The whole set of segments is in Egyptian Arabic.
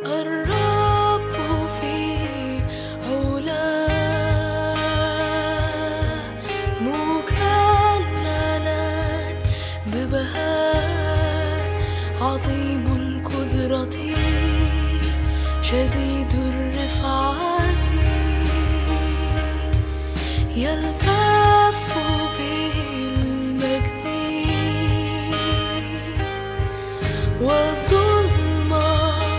الرب في علاه مكللا ببهاء عظيم القدرة شديد الرفعة يلتف بالمجد والظلمة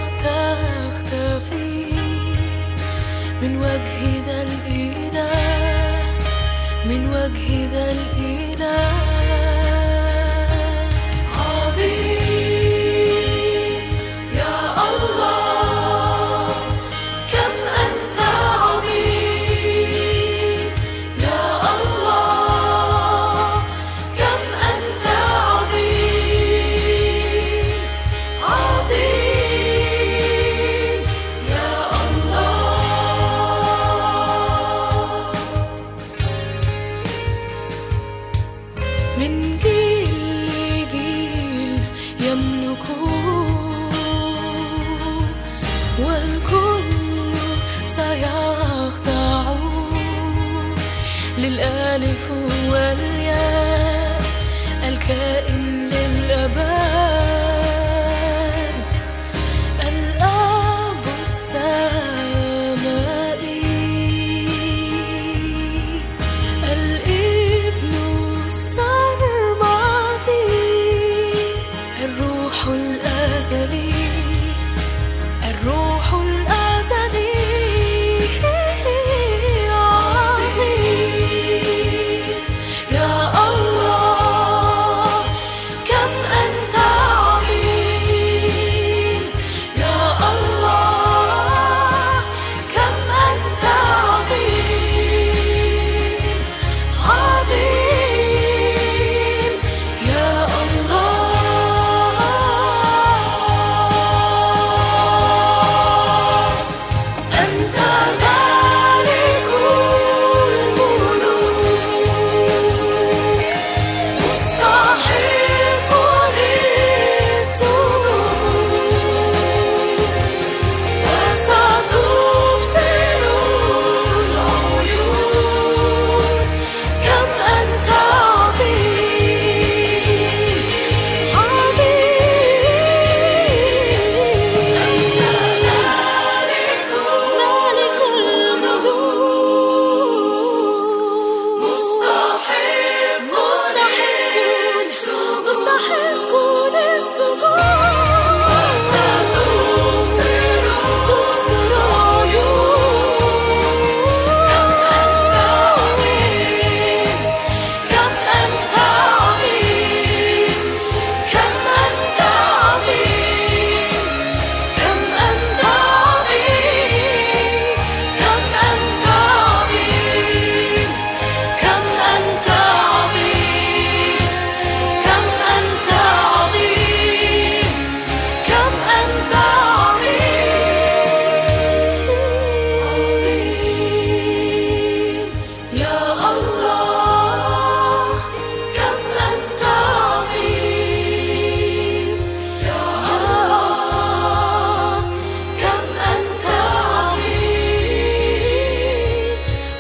تختفي من وجه ذا الإله من وجه ذا الإله عظيم يا الله كم أنت عظيم يا الله كم أنت عظيم عظيم يا الله من جيل لجيل يملكون والكل سيخضع للألف والياء الكائن للأبد الأب السمائي الابن السرمدي الروح الأزلي الروح الأزلي عظيم يا الله كم أنت عظيم يا الله كم أنت عظيم عظيم يا الله أنت مالك الملوك مستحق للسجود وستبصر العيون كم أنت عظيم عظيم أنت مالك الملوك مستحق مستحق مستحق للسجود وستبصر تبصر العيون كم أنت عظيم كم أنت عظيم كم أنت عظيم كم أنت عظيم كم أنت عظيم كم أنت عظيم كم أنت عظيم يا الله كم أنت عظيم يا الله كم أنت عظيم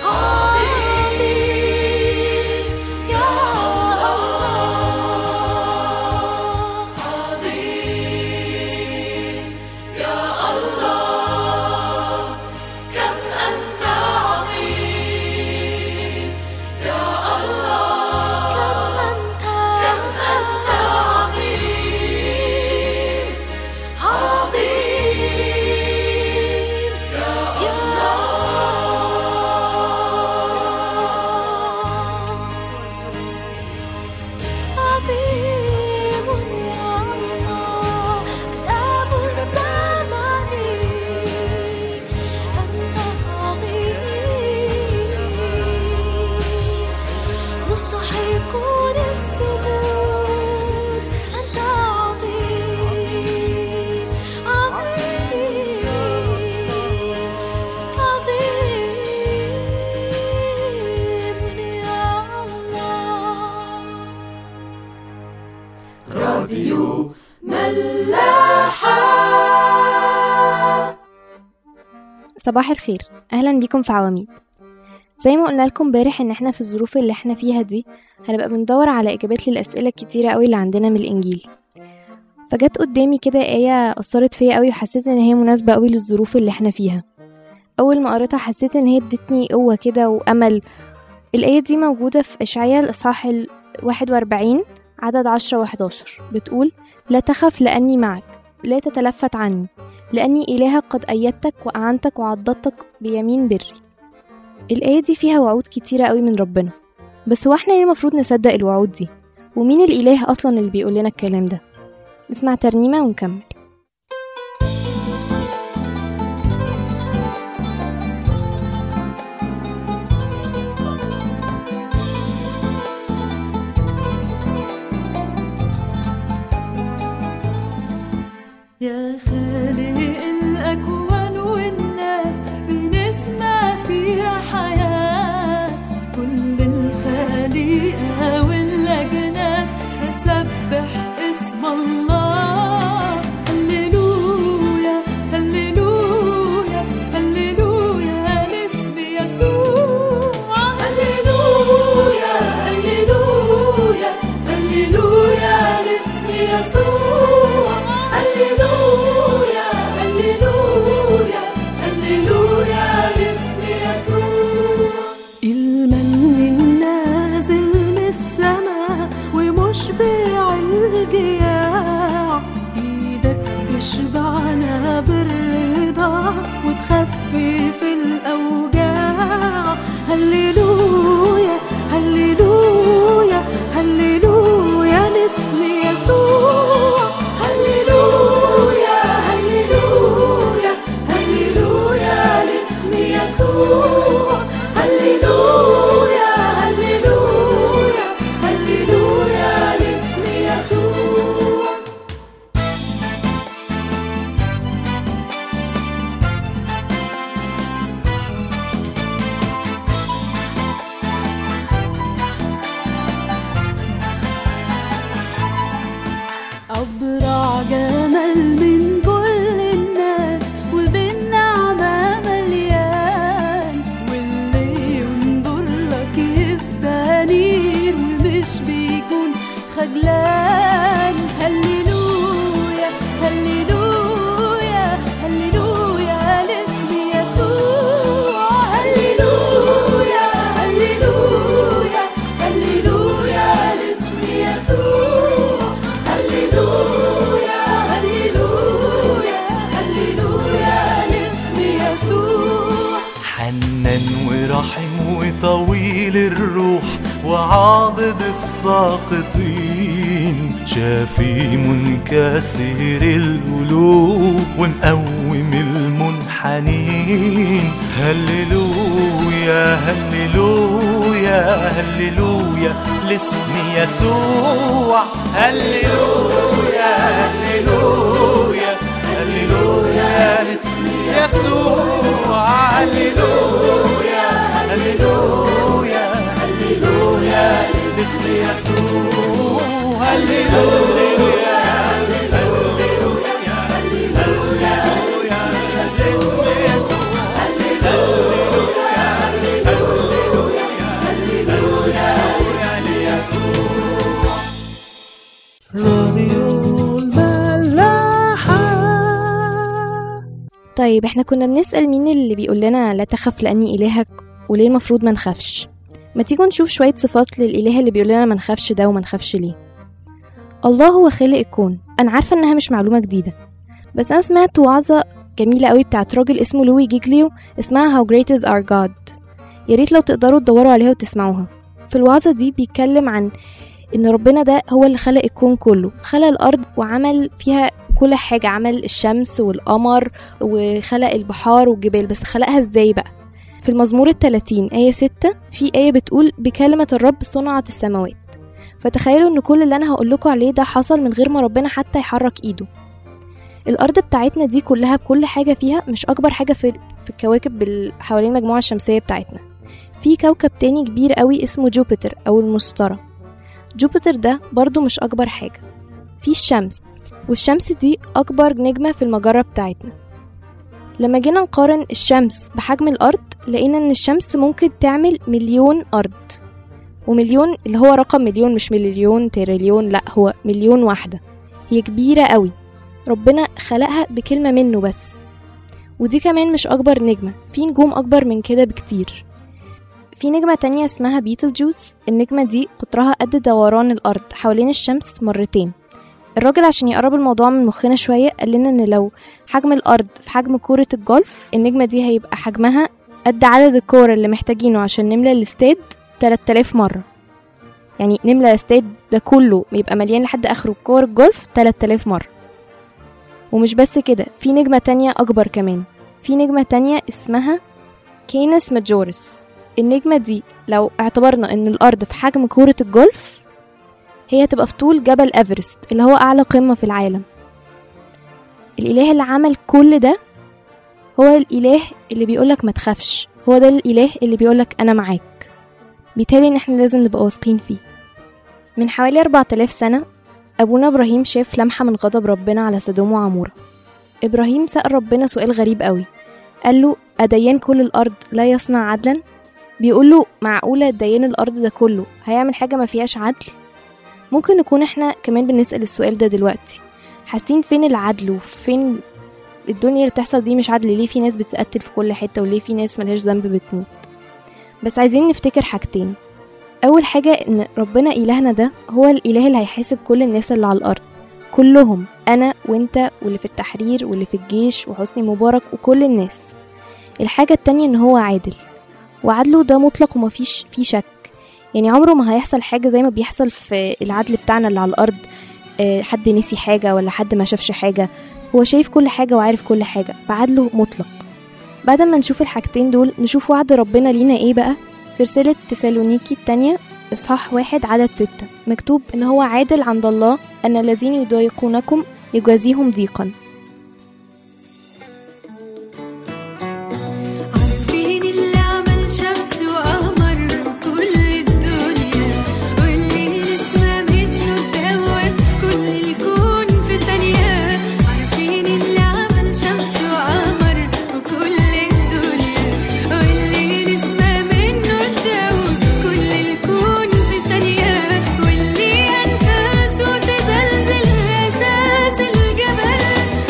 عظيم يا الله عظيم يا الله كم أنت عظيم يا الله كم أنت عظيم عظيم يا الله عظيم يا الله الأب السمائي أنت عظيم مستحق للسجود أنت عظيم عظيم عظيم يا الله راديو ملاحة صباح الخير اهلا بيكم في عواميد زي ما قلنا لكم امبارح ان احنا في الظروف اللي احنا فيها دي هنبقى بندور على اجابات للاسئله الكتيره قوي اللي عندنا من الانجيل فجت قدامي كده ايه اثرت فيا قوي وحسيت ان هي مناسبه قوي للظروف اللي احنا فيها اول ما قريتها حسيت ان هي ادتني قوه كده وامل الايه دي موجوده في اشعياء الاصحاح ال 41 عدد 10 و11 بتقول لا تخف لاني معك لا تتلفت عني لأني إلهك قد أيدتك وأعنتك وعضدتك بيمين بري الآية دي فيها وعود كتيرة قوي من ربنا بس هو احنا ليه المفروض نصدق الوعود دي ومين الإله أصلا اللي بيقول لنا الكلام ده نسمع ترنيمة ونكمل يا خالق الأكوان والناس بنسمع فيها حياة كل الخليقة والأجناس هتسبح اسم الله هللويا هللويا هللويا لاسم يسوع هللويا هللويا هللويا لاسم يسوع هللويا هللويا هللويا لاسم يسوع المن النازل من السماء ومشبع الجياع ايدك تشبعنا بالرضا وتخفف الاوجاع هللويا هللويا هللويا لاسم يسوع هللويا هللويا هللويا لاسم يسوع هللويا هللويا هللويا لاسم يسوع أبرع جمال من كل الناس وبالنعمة مليان واللي ينظر لك يستنير ومش بيكون خجلان هللويا هللويا هللويا لاسم يسوع هللويا هللويا هللويا لاسم يسوع هللويا هللويا هللويا لاسم يسوع حنان ورحيم وطويل الروح وعاضد الساقطين شافي منكسر القلوب ومقوم المنحنين هللويا هللويا هللويا لاسم يسوع هللويا هللويا هللويا لاسم يسوع هللويا هللويا هللويا لاسم يسوع هللويا هللويا هللويا لاسم يسوع هللويا هللويا هللويا ليسوع راديو الملاحة طيب احنا كنا بنسأل مين اللي بيقول لنا لا تخف لأني إلهك وليه المفروض ما نخافش ما تيجوا نشوف شوية صفات للإله اللي بيقول لنا ما نخافش ده وما نخافش ليه الله هو خالق الكون أنا عارفة إنها مش معلومة جديدة بس أنا سمعت وعظة جميلة قوي بتاعت راجل اسمه لوي جيجليو اسمها How Great is Our God يا ريت لو تقدروا تدوروا عليها وتسمعوها في الوعظة دي بيتكلم عن إن ربنا ده هو اللي خلق الكون كله خلق الأرض وعمل فيها كل حاجة عمل الشمس والقمر وخلق البحار والجبال بس خلقها ازاي بقى في المزمور التلاتين آية ستة في آية بتقول بكلمة الرب صنعت السماوات فتخيلوا ان كل اللي انا هقول لكم عليه ده حصل من غير ما ربنا حتى يحرك ايده الارض بتاعتنا دي كلها بكل حاجة فيها مش اكبر حاجة في في الكواكب ال- حوالين المجموعة الشمسية بتاعتنا في كوكب تاني كبير قوي اسمه جوبيتر او المشتري جوبيتر ده برضو مش اكبر حاجة في الشمس والشمس دي أكبر نجمة في المجرة بتاعتنا لما جينا نقارن الشمس بحجم الأرض لقينا إن الشمس ممكن تعمل مليون أرض ومليون اللي هو رقم مليون مش مليون تريليون لأ هو مليون واحدة هي كبيرة قوي ربنا خلقها بكلمة منه بس ودي كمان مش أكبر نجمة في نجوم أكبر من كده بكتير في نجمة تانية اسمها بيتل جوز النجمة دي قطرها قد دوران الأرض حوالين الشمس مرتين الراجل عشان يقرب الموضوع من مخنا شوية قال لنا إن لو حجم الأرض في حجم كورة الجولف النجمة دي هيبقى حجمها قد عدد الكور اللي محتاجينه عشان نملى الاستاد 3000 مرة يعني نملى الاستاد ده كله يبقى مليان لحد آخره كور الجولف 3000 مرة ومش بس كده في نجمة تانية أكبر كمان في نجمة تانية اسمها كينس ماجورس النجمة دي لو اعتبرنا ان الأرض في حجم كورة الجولف هي هتبقى في طول جبل ايفرست اللي هو اعلى قمة في العالم الاله اللي عمل كل ده هو الاله اللي بيقولك ما تخافش هو ده الاله اللي بيقولك انا معاك بيتهيألي ان احنا لازم نبقى واثقين فيه من حوالي 4000 سنة أبونا إبراهيم شاف لمحة من غضب ربنا على سدوم وعمورة إبراهيم سأل ربنا سؤال غريب قوي قال له أديان كل الأرض لا يصنع عدلا بيقول له معقولة ديان الأرض ده كله هيعمل حاجة ما فيهاش عدل ممكن نكون احنا كمان بنسأل السؤال ده دلوقتي حاسين فين العدل وفين الدنيا اللي بتحصل دي مش عدل ليه في ناس بتقتل في كل حتة وليه في ناس ملهاش ذنب بتموت بس عايزين نفتكر حاجتين أول حاجة إن ربنا إلهنا ده هو الإله اللي هيحاسب كل الناس اللي على الأرض كلهم أنا وإنت واللي في التحرير واللي في الجيش وحسني مبارك وكل الناس الحاجة التانية إن هو عادل وعدله ده مطلق ومفيش فيه شك يعني عمره ما هيحصل حاجة زي ما بيحصل في العدل بتاعنا اللي على الأرض آه، حد نسي حاجة ولا حد ما شافش حاجة هو شايف كل حاجة وعارف كل حاجة فعدله مطلق بعد ما نشوف الحاجتين دول نشوف وعد ربنا لينا ايه بقى في رسالة تسالونيكي التانية إصحاح واحد عدد ستة مكتوب إن هو عادل عند الله أن الذين يضايقونكم يجازيهم ضيقا عارفين اللي عمل شمس وقمر وكل الدنيا واللي نسمة منه تدوب كل الكون في ثانية عارفين اللي عمل شمس وقمر وكل الدنيا واللي نسمة منه تدوب كل الكون في ثانية واللي أنفاسه تزلزل أساس الجبل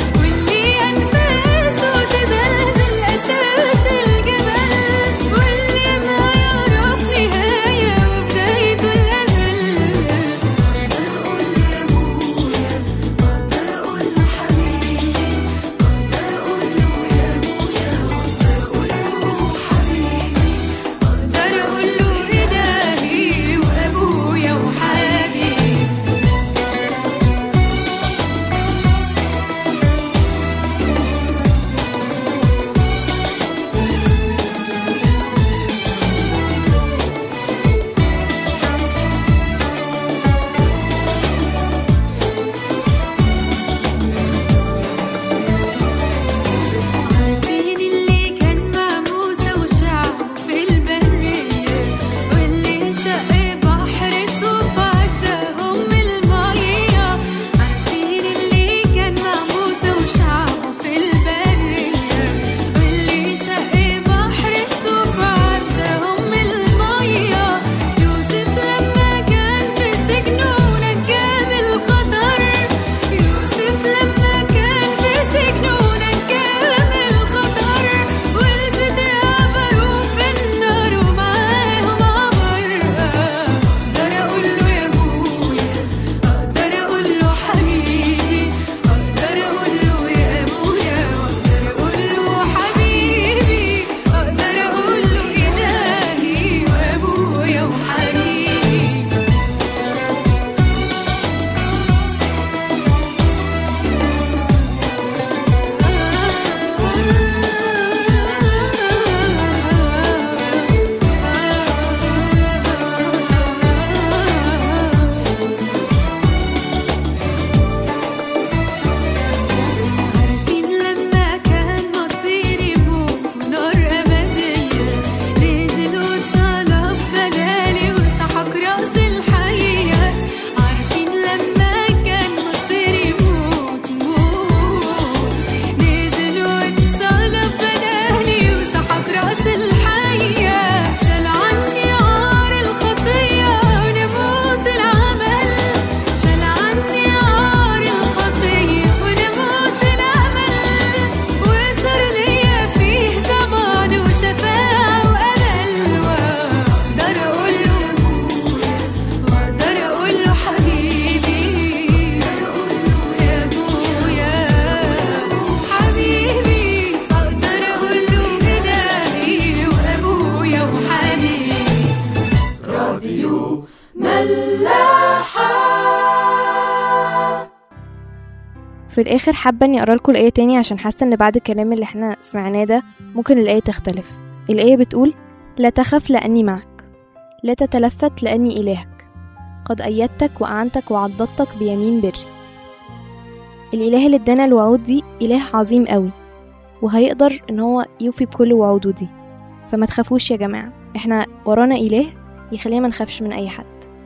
في الآخر حابة إني أقرأ لكم الآية تاني عشان حاسة إن بعد الكلام اللي احنا سمعناه ده ممكن الآية تختلف الآية بتقول لا تخف لأني معك لا تتلفت لأني إلهك قد أيدتك وأعنتك وعضدتك بيمين بري الإله اللي ادانا الوعود دي إله عظيم قوي وهيقدر إن هو يوفي بكل وعوده دي فما تخافوش يا جماعة احنا ورانا إله يخلينا ما نخافش من أي حد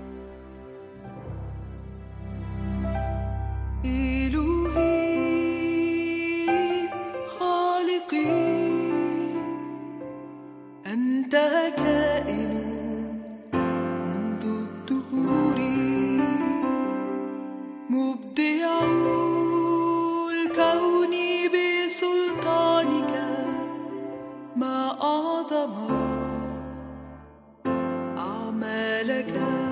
إلهي خالقي أنت كائن منذ الدهور مبدع الكون بسلطانك ما أعظم أعمالك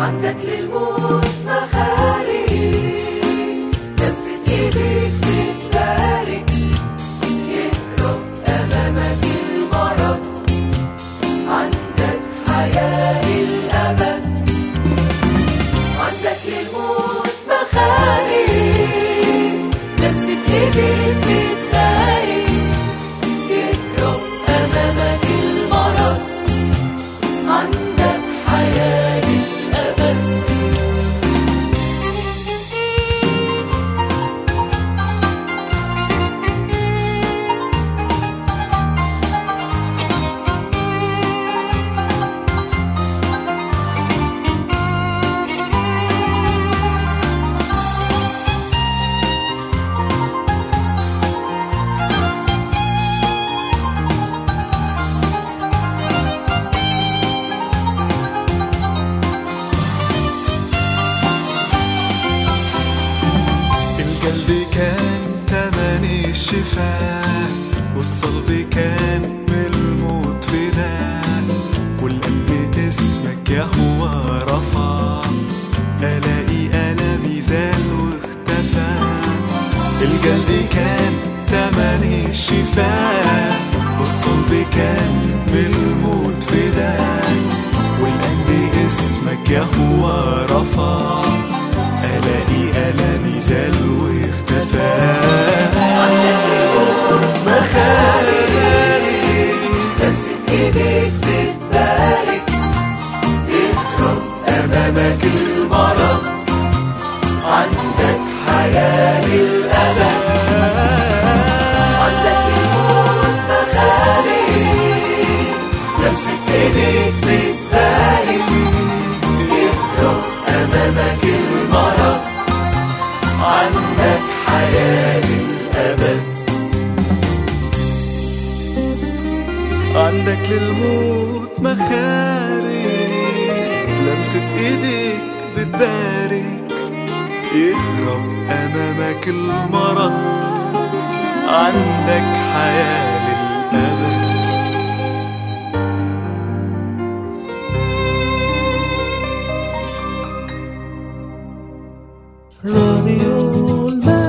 عندك للموت مخارج لمسة ايديك بتبارك يهرب امامك المرض عندك حياة الأبد عندك للموت مخارج لمسة ايديك بتبارك يهرب أمامك المرض عندك حياة الأبد الجلد كان تمن الشفاء والصلب كان بالموت فداء والقلب اسمك يهوى رفع ألاقي ألمي زال واختفى الجلد كان تمن الشفاء والصلب كان بالموت فداء والقلب اسمك يهوى رفع ألاقي ألمي زال واختفى مخارج لمسة ايديك بتبارك يهرب امامك المرض عندك حياة الأبد عندك الموت مخارج لمسة ايديك بتبارك يهرب امامك المرض عندك حياة الأبد عندك للموت مخارج لمسة ايديك بتبارك يهرب امامك المرض عندك حياة للأبد راديو الملاح